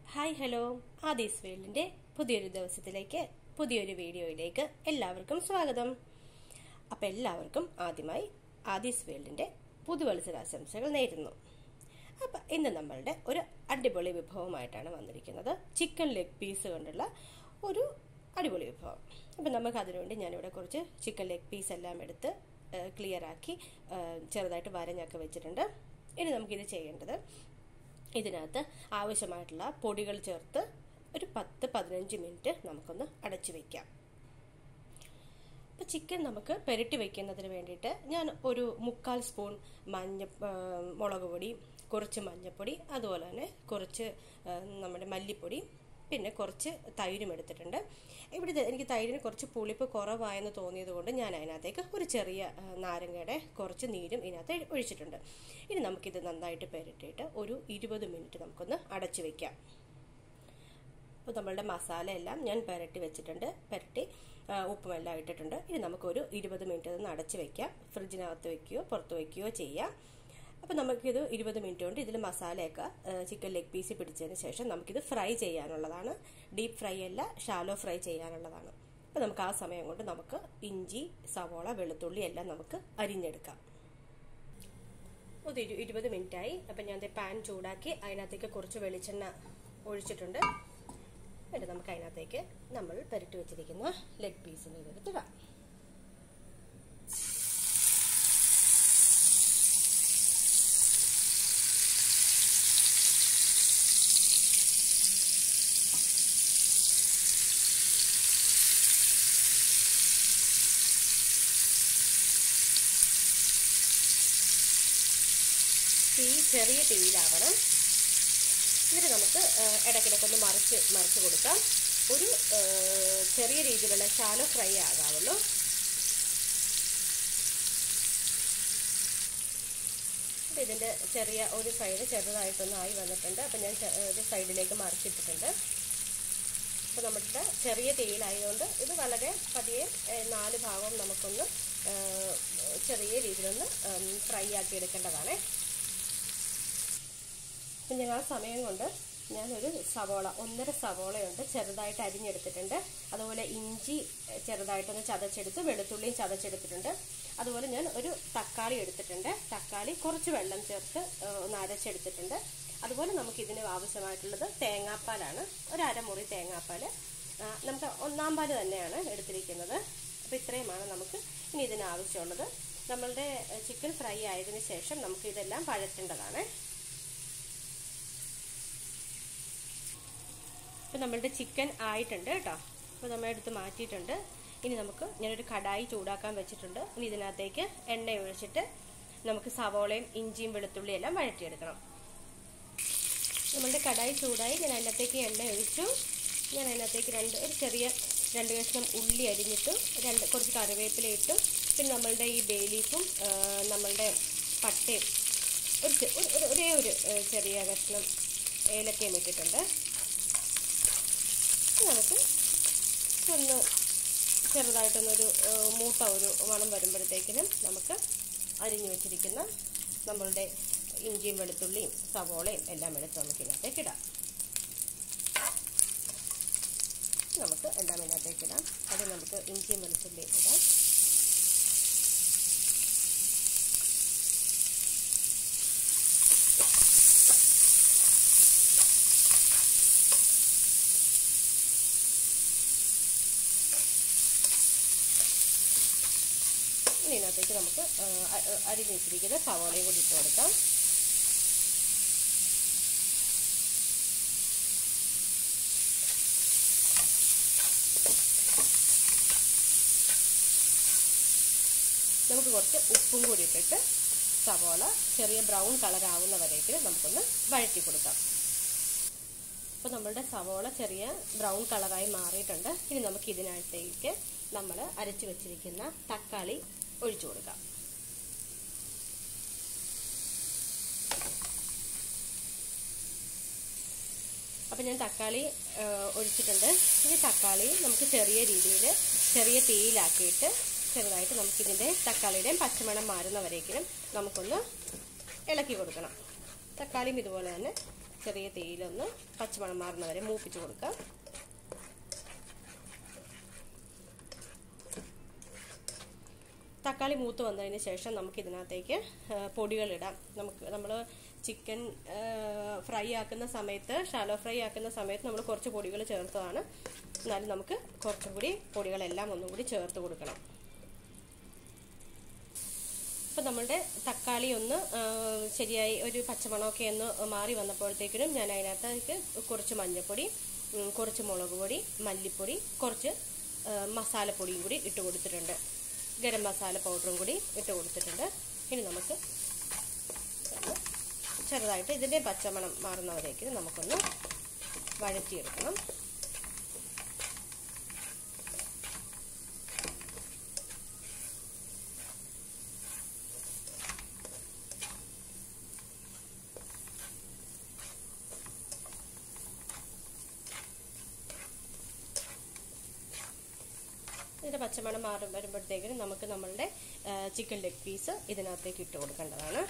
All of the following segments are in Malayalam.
ഹായ് ഹലോ ആദീസ് വേൾഡിന്റെ പുതിയൊരു ദിവസത്തിലേക്ക് പുതിയൊരു വീഡിയോയിലേക്ക് എല്ലാവർക്കും സ്വാഗതം അപ്പം എല്ലാവർക്കും ആദ്യമായി ആദീസ് വേൾഡിന്റെ പുതുവത്സരാശംസകൾ നേരുന്നു അപ്പം ഇന്ന് നമ്മളുടെ ഒരു അടിപൊളി വിഭവമായിട്ടാണ് വന്നിരിക്കുന്നത് ചിക്കൻ ലെഗ് പീസ് കൊണ്ടുള്ള ഒരു അടിപൊളി വിഭവം അപ്പം നമുക്ക് അതിനുവേണ്ടി ഞാനിവിടെ കുറച്ച് ചിക്കൻ ലെഗ് പീസ് എല്ലാം എടുത്ത് ക്ലിയർ ആക്കി ചെറുതായിട്ട് വരഞ്ഞൊക്കെ വെച്ചിട്ടുണ്ട് ഇനി നമുക്കിത് ചെയ്യേണ്ടത് ഇതിനകത്ത് ആവശ്യമായിട്ടുള്ള പൊടികൾ ചേർത്ത് ഒരു പത്ത് പതിനഞ്ച് മിനിറ്റ് നമുക്കൊന്ന് അടച്ചു വയ്ക്കാം അപ്പോൾ ചിക്കൻ നമുക്ക് പെരട്ടി വയ്ക്കുന്നതിന് വേണ്ടിയിട്ട് ഞാൻ ഒരു മുക്കാൽ സ്പൂൺ മഞ്ഞ മുളക് പൊടി കുറച്ച് മഞ്ഞൾപ്പൊടി അതുപോലെ തന്നെ കുറച്ച് നമ്മുടെ മല്ലിപ്പൊടി പിന്നെ കുറച്ച് തൈരും എടുത്തിട്ടുണ്ട് ഇവിടെ എനിക്ക് തൈരിന് കുറച്ച് പുളിപ്പ് കുറവായെന്ന് തോന്നിയത് കൊണ്ട് ഞാൻ അതിനകത്തേക്ക് ഒരു ചെറിയ നാരങ്ങയുടെ കുറച്ച് നീരും ഇതിനകത്ത് ഒഴിച്ചിട്ടുണ്ട് ഇനി നമുക്കിത് നന്നായിട്ട് പെരട്ടിയിട്ട് ഒരു ഇരുപത് മിനിറ്റ് നമുക്കൊന്ന് അടച്ചു വെക്കാം അപ്പോൾ നമ്മളുടെ മസാല എല്ലാം ഞാൻ പെരട്ടി വെച്ചിട്ടുണ്ട് പെരട്ടി ഉപ്പും എല്ലാം ഇട്ടിട്ടുണ്ട് ഇനി നമുക്കൊരു ഇരുപത് മിനിറ്റ് ഒന്ന് അടച്ച് വെക്കാം ഫ്രിഡ്ജിനകത്ത് വെക്കുകയോ പുറത്ത് വെക്കുകയോ ചെയ്യാം അപ്പോൾ നമുക്കിത് ഇരുപത് മിനിറ്റ് കൊണ്ട് ഇതിൽ മസാലയൊക്കെ ചിക്കൻ ലെഗ് പീസ് പിടിച്ചതിന് ശേഷം നമുക്കിത് ഫ്രൈ ചെയ്യാനുള്ളതാണ് ഡീപ്പ് ഫ്രൈ അല്ല ഷാലോ ഫ്രൈ ചെയ്യാനുള്ളതാണ് അപ്പോൾ നമുക്ക് ആ സമയം കൊണ്ട് നമുക്ക് ഇഞ്ചി സവോള വെളുത്തുള്ളി എല്ലാം നമുക്ക് അരിഞ്ഞെടുക്കാം ഒരു ഇരുപത് മിനിറ്റായി അപ്പം ഞാൻ പാൻ ചൂടാക്കി അതിനകത്തേക്ക് കുറച്ച് വെളിച്ചെണ്ണ ഒഴിച്ചിട്ടുണ്ട് എന്നിട്ട് നമുക്ക് അതിനകത്തേക്ക് നമ്മൾ പെരട്ടി വെച്ചിരിക്കുന്ന ലെഗ് പീസിന് ഇതെടുത്തിടാം തീ ചെറിയ തീയിലാവണം എന്നിട്ട് നമുക്ക് ഇടയ്ക്കിടയ്ക്കൊന്ന് മറിച്ച് മറിച്ച് കൊടുക്കാം ഒരു ചെറിയ രീതിയിലുള്ള ഷാലോ ഫ്രൈ ആകാവുള്ളൂ അപ്പം ഇതിൻ്റെ ചെറിയ ഒരു സൈഡ് ചെറുതായിട്ടൊന്ന് ആയി വന്നിട്ടുണ്ട് അപ്പം ഞാൻ ഒരു സൈഡിലേക്ക് മറിച്ചിട്ടിട്ടുണ്ട് അപ്പോൾ നമ്മുടെ ചെറിയ തീയിലായതുകൊണ്ട് ഇത് വളരെ പതിയെ നാല് ഭാഗം നമുക്കൊന്ന് ചെറിയ രീതിയിലൊന്ന് ഫ്രൈ ആക്കി എടുക്കേണ്ടതാണ് അപ്പം ഞാൻ ആ സമയം കൊണ്ട് ഞാനൊരു സവോള ഒന്നര സവോളയുണ്ട് ചെറുതായിട്ട് അരിഞ്ഞെടുത്തിട്ടുണ്ട് അതുപോലെ ഇഞ്ചി ചെറുതായിട്ടൊന്ന് ചതച്ചെടുത്ത് വെളുത്തുള്ളിയും ചതച്ചെടുത്തിട്ടുണ്ട് അതുപോലെ ഞാൻ ഒരു തക്കാളി എടുത്തിട്ടുണ്ട് തക്കാളി കുറച്ച് വെള്ളം ചേർത്ത് ഒന്ന് അരച്ചെടുത്തിട്ടുണ്ട് അതുപോലെ നമുക്ക് ഇതിന് ആവശ്യമായിട്ടുള്ളത് തേങ്ങാപ്പാലാണ് ഒരു അരമുറി തേങ്ങാപ്പാൽ നമുക്ക് ഒന്നാം പാല് തന്നെയാണ് എടുത്തിരിക്കുന്നത് അപ്പോൾ ഇത്രയുമാണ് നമുക്ക് ഇനി ഇതിന് ആവശ്യമുള്ളത് നമ്മളുടെ ചിക്കൻ ഫ്രൈ ആയതിനു ശേഷം നമുക്ക് ഇതെല്ലാം പഴറ്റേണ്ടതാണ് ഇപ്പം നമ്മളുടെ ചിക്കൻ ആയിട്ടുണ്ട് കേട്ടോ അപ്പോൾ നമ്മൾ എടുത്ത് മാറ്റിയിട്ടുണ്ട് ഇനി നമുക്ക് ഞാനൊരു കടായി ചൂടാക്കാൻ വെച്ചിട്ടുണ്ട് ഇനി ഇതിനകത്തേക്ക് എണ്ണ ഒഴിച്ചിട്ട് നമുക്ക് സവോളയും ഇഞ്ചിയും വെളുത്തുള്ളിയും എല്ലാം വഴറ്റിയെടുക്കണം നമ്മളുടെ കടായി ചൂടായി ഞാൻ അതിനകത്തേക്ക് എണ്ണ ഒഴിച്ചു ഞാൻ അതിനകത്തേക്ക് രണ്ട് ഒരു ചെറിയ രണ്ട് കഷ്ണം ഉള്ളി അരിഞ്ഞിട്ടു രണ്ട് കുറച്ച് കറിവേപ്പില ഇട്ടു പിന്നെ നമ്മളുടെ ഈ ബേ ലീഫും നമ്മളുടെ പട്ടയും ഒരു ഒരേ ഒരു ചെറിയ കഷ്ണം ഏലക്കയും ഇട്ടിട്ടുണ്ട് നമുക്ക് ഒന്ന് ചെറുതായിട്ടൊന്നൊരു മൂട്ട ഒരു മണം വരുമ്പോഴത്തേക്കിനും നമുക്ക് അരിഞ്ഞു വെച്ചിരിക്കുന്ന നമ്മളുടെ ഇഞ്ചിയും വെളുത്തുള്ളിയും സവോളയും എല്ലാം എടുത്ത് നമുക്ക് ഇതിനകത്തേക്ക് ഇടാം നമുക്ക് എല്ലാം ഇതിനകത്തേക്ക് ഇടാം അത് നമുക്ക് ഇഞ്ചിയും വെളുത്തുള്ളിയും ഇടാം ഇതിനകത്തേക്ക് നമുക്ക് അരിഞ്ഞു വെച്ചിരിക്കുന്ന സവാളയും കൂടി ഇട്ട് കൊടുക്കാം നമുക്ക് കുറച്ച് ഉപ്പും കൂടി ഇട്ടിട്ട് സവാള ചെറിയ ബ്രൗൺ കളർ ആവുന്നവരേക്ക് നമുക്കൊന്ന് വഴറ്റി കൊടുക്കാം അപ്പോൾ നമ്മളുടെ സവോള ചെറിയ ബ്രൗൺ കളറായി മാറിയിട്ടുണ്ട് ഇനി നമുക്ക് ഇതിനകത്തേക്ക് നമ്മൾ അരച്ചു വെച്ചിരിക്കുന്ന തക്കാളി ഒഴിച്ചു കൊടുക്കാം അപ്പം ഞാൻ തക്കാളി ഒഴിച്ചിട്ടുണ്ട് ഈ തക്കാളി നമുക്ക് ചെറിയ രീതിയിൽ ചെറിയ തീയിലാക്കിയിട്ട് ചെറുതായിട്ട് നമുക്കിതിൻ്റെ തക്കാളിയുടെയും പച്ചമണം മാറുന്നവരേക്കിനും നമുക്കൊന്ന് ഇളക്കി കൊടുക്കണം തക്കാളിയും ഇതുപോലെ തന്നെ ചെറിയ തീയിലൊന്ന് പച്ചമണം മാറുന്നവരെ മൂപ്പിച്ച് കൊടുക്കാം തക്കാളി മൂത്ത് വന്നതിന് ശേഷം നമുക്ക് ഇതിനകത്തേക്ക് പൊടികളിടാം നമുക്ക് നമ്മൾ ചിക്കൻ ഫ്രൈ ആക്കുന്ന സമയത്ത് ഷാലോ ഫ്രൈ ആക്കുന്ന സമയത്ത് നമ്മൾ കുറച്ച് പൊടികൾ ചേർത്തതാണ് എന്നാലും നമുക്ക് കുറച്ചും കൂടി പൊടികളെല്ലാം ഒന്നും കൂടി ചേർത്ത് കൊടുക്കണം ഇപ്പം നമ്മളുടെ തക്കാളി ഒന്ന് ശരിയായി ഒരു പച്ചമണമൊക്കെ ഒന്ന് മാറി വന്നപ്പോഴത്തേക്കിനും ഞാൻ അതിനകത്തേക്ക് കുറച്ച് മഞ്ഞൾപ്പൊടി കുറച്ച് മുളക് പൊടി മല്ലിപ്പൊടി കുറച്ച് മസാലപ്പൊടിയും കൂടി ഇട്ട് കൊടുത്തിട്ടുണ്ട് ഗരം മസാല പൗഡറും കൂടി ഇട്ട് കൊടുത്തിട്ടുണ്ട് ഇനി നമുക്ക് ചെറുതായിട്ട് ഇതിൻ്റെ പച്ചമണം മാറുന്നവരേക്ക് നമുക്കൊന്ന് വഴറ്റിയെടുക്കണം ഇതിൻ്റെ പച്ചമണം മാറി വരുമ്പോഴത്തേക്കിനും നമുക്ക് നമ്മളുടെ ചിക്കൻ ലെഗ് പീസ് ഇതിനകത്തേക്ക് ഇട്ട് കൊടുക്കേണ്ടതാണ്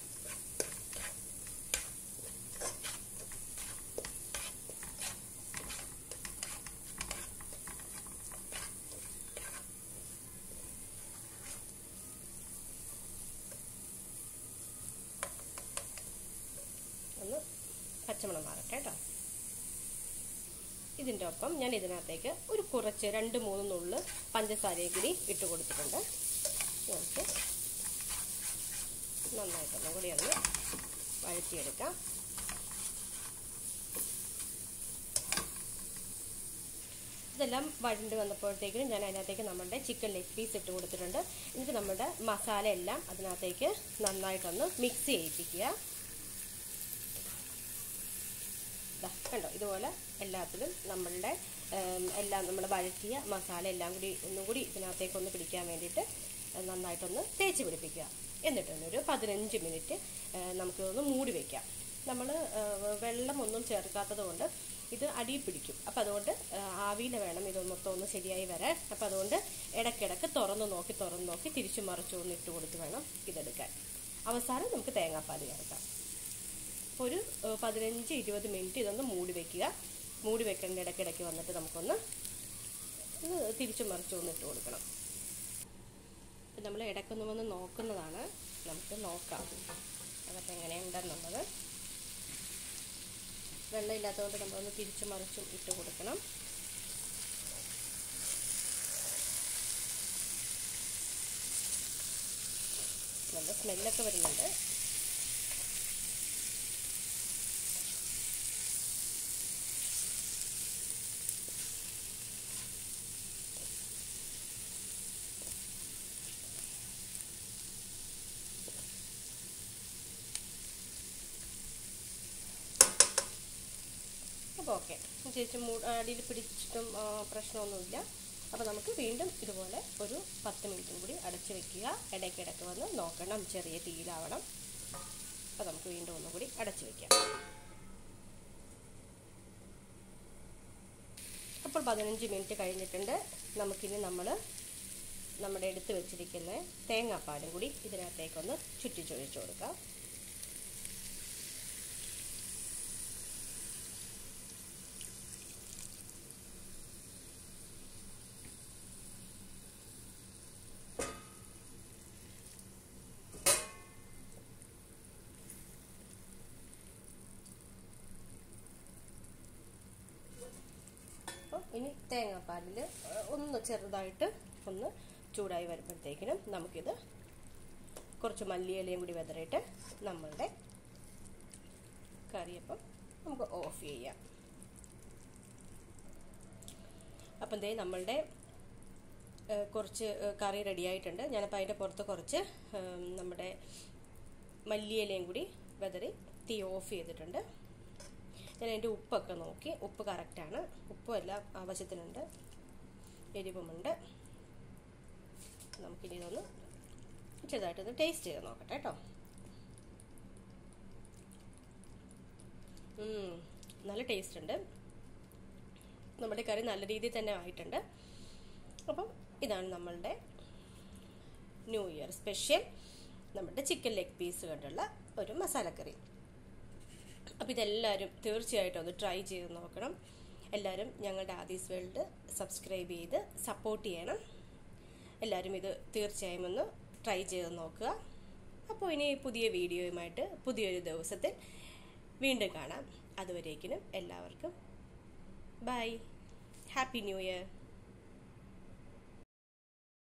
ഒന്ന് പച്ചമണം മാറട്ടെ കേട്ടോ ഇതിൻ്റെ ഒപ്പം ഞാൻ ഇതിനകത്തേക്ക് ഒരു കുറച്ച് രണ്ട് മൂന്ന് നുള്ള് പഞ്ചസാരയും കൂടി ഇട്ട് കൊടുത്തിട്ടുണ്ട് നമുക്ക് നന്നായിട്ടൊന്നും കൂടി ഒന്ന് വഴറ്റിയെടുക്കാം ഇതെല്ലാം വഴണ്ട് വന്നപ്പോഴത്തേക്കും ഞാൻ അതിനകത്തേക്ക് നമ്മുടെ ചിക്കൻ ലെഗ് പീസ് ഇട്ട് കൊടുത്തിട്ടുണ്ട് എന്നിട്ട് നമ്മുടെ മസാല എല്ലാം അതിനകത്തേക്ക് നന്നായിട്ടൊന്ന് മിക്സ് ചെയ്യിപ്പിക്കുക കണ്ടോ ഇതുപോലെ എല്ലാത്തിലും നമ്മളുടെ എല്ലാം നമ്മൾ വഴറ്റിയ മസാല എല്ലാം കൂടി ഒന്നും കൂടി ഇതിനകത്തേക്ക് ഒന്ന് പിടിക്കാൻ വേണ്ടിയിട്ട് നന്നായിട്ടൊന്ന് തേച്ച് പിടിപ്പിക്കുക എന്നിട്ടൊന്നൊരു പതിനഞ്ച് മിനിറ്റ് നമുക്കൊന്ന് മൂടി വയ്ക്കാം നമ്മൾ വെള്ളമൊന്നും ചേർക്കാത്തത് കൊണ്ട് ഇത് അടിയിൽ പിടിക്കും അപ്പം അതുകൊണ്ട് ആവിയിൽ വേണം ഇത് മൊത്തം ഒന്ന് ശരിയായി വരാൻ അപ്പം അതുകൊണ്ട് ഇടയ്ക്കിടയ്ക്ക് തുറന്ന് നോക്കി തുറന്ന് നോക്കി തിരിച്ചു മറിച്ചു ഒന്ന് ഇട്ട് കൊടുത്ത് വേണം ഇതെടുക്കാൻ അവസാനം നമുക്ക് തേങ്ങാപ്പാൽ ചേർക്കാം ഒരു പതിനഞ്ച് ഇരുപത് മിനിറ്റ് ഇതൊന്ന് മൂടി വെക്കുക മൂടി വെക്കേണ്ട ഇടയ്ക്കിടയ്ക്ക് വന്നിട്ട് നമുക്കൊന്ന് തിരിച്ചു മറിച്ചു ഒന്ന് ഇട്ട് കൊടുക്കണം നമ്മൾ ഇടയ്ക്കൊന്ന് വന്ന് നോക്കുന്നതാണ് നമുക്ക് നോക്കാം അതൊക്കെ എങ്ങനെയുണ്ടെന്നുള്ളത് വെള്ളമില്ലാത്തതുകൊണ്ട് നമ്മളൊന്ന് തിരിച്ചു മറിച്ചും ഇട്ട് കൊടുക്കണം നല്ല സ്മെല്ലൊക്കെ വരുന്നുണ്ട് അപ്പോൾ ഓക്കെ ചേച്ചി മൂ അടിയിൽ പിടിച്ചിട്ടും പ്രശ്നമൊന്നുമില്ല അപ്പോൾ നമുക്ക് വീണ്ടും ഇതുപോലെ ഒരു പത്ത് മിനിറ്റും കൂടി അടച്ചു വെക്കുക ഇടയ്ക്കിടയ്ക്ക് വന്ന് നോക്കണം ചെറിയ തീയിലാവണം അപ്പോൾ നമുക്ക് വീണ്ടും ഒന്നും കൂടി അടച്ചു വെക്കാം അപ്പോൾ പതിനഞ്ച് മിനിറ്റ് കഴിഞ്ഞിട്ടുണ്ട് നമുക്കിനി നമ്മൾ നമ്മുടെ എടുത്ത് വെച്ചിരിക്കുന്ന തേങ്ങാപ്പാലും കൂടി ഇതിനകത്തേക്കൊന്ന് ചുറ്റിച്ചൊഴിച്ചു കൊടുക്കാം അപ്പോൾ ഇനി തേങ്ങാപ്പാലിൽ ഒന്ന് ചെറുതായിട്ട് ഒന്ന് ചൂടായി വരുമ്പോഴത്തേക്കിനും നമുക്കിത് കുറച്ച് മല്ലിയിലയും കൂടി വെതറിയിട്ട് നമ്മളുടെ കറിയപ്പം നമുക്ക് ഓഫ് ചെയ്യാം അപ്പം ദേ നമ്മളുടെ കുറച്ച് കറി റെഡി ആയിട്ടുണ്ട് ഞാനപ്പോൾ അതിൻ്റെ പുറത്ത് കുറച്ച് നമ്മുടെ മല്ലിയിലയും കൂടി വെതറി തീ ഓഫ് ചെയ്തിട്ടുണ്ട് ഞാൻ അതിൻ്റെ ഉപ്പൊക്കെ നോക്കി ഉപ്പ് കറക്റ്റാണ് ഉപ്പും എല്ലാം ആവശ്യത്തിനുണ്ട് എരിവുമുണ്ട് നമുക്കിനി ഇതൊന്ന് ചെറുതായിട്ടൊന്ന് ടേസ്റ്റ് ചെയ്ത് നോക്കട്ടെ കേട്ടോ നല്ല ടേസ്റ്റ് ഉണ്ട് നമ്മുടെ കറി നല്ല രീതിയിൽ തന്നെ ആയിട്ടുണ്ട് അപ്പം ഇതാണ് നമ്മളുടെ ന്യൂ ഇയർ സ്പെഷ്യൽ നമ്മുടെ ചിക്കൻ ലെഗ് പീസ് കൊണ്ടുള്ള ഒരു മസാലക്കറി അപ്പോൾ ഇതെല്ലാവരും തീർച്ചയായിട്ടും ഒന്ന് ട്രൈ ചെയ്ത് നോക്കണം എല്ലാവരും ഞങ്ങളുടെ ആദീസ് വേൾഡ് സബ്സ്ക്രൈബ് ചെയ്ത് സപ്പോർട്ട് ചെയ്യണം എല്ലാവരും ഇത് തീർച്ചയായും ഒന്ന് ട്രൈ ചെയ്ത് നോക്കുക അപ്പോൾ ഇനി പുതിയ വീഡിയോയുമായിട്ട് പുതിയൊരു ദിവസത്തിൽ വീണ്ടും കാണാം അതുവരേക്കിനും എല്ലാവർക്കും ബൈ ഹാപ്പി ന്യൂ ഇയർ